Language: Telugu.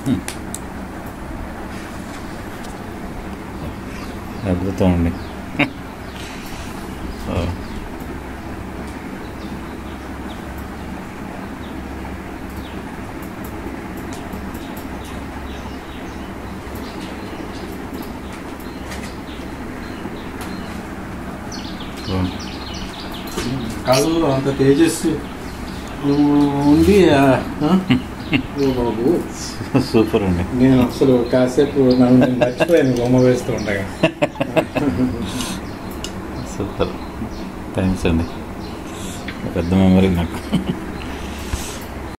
అద్భుతం అండి ఓ. ఓ. కాదు అంత తేజస్సు ఉంది ఆ, ఆ? ఓ బాబు సూపర్ అండి నేను అసలు కాసేపు నన్ను నేను మర్చిపోయాను బొమ్మ వేస్తూ ఉండగా సూపర్ థ్యాంక్స్ అండి పెద్ద మెమరీ నాకు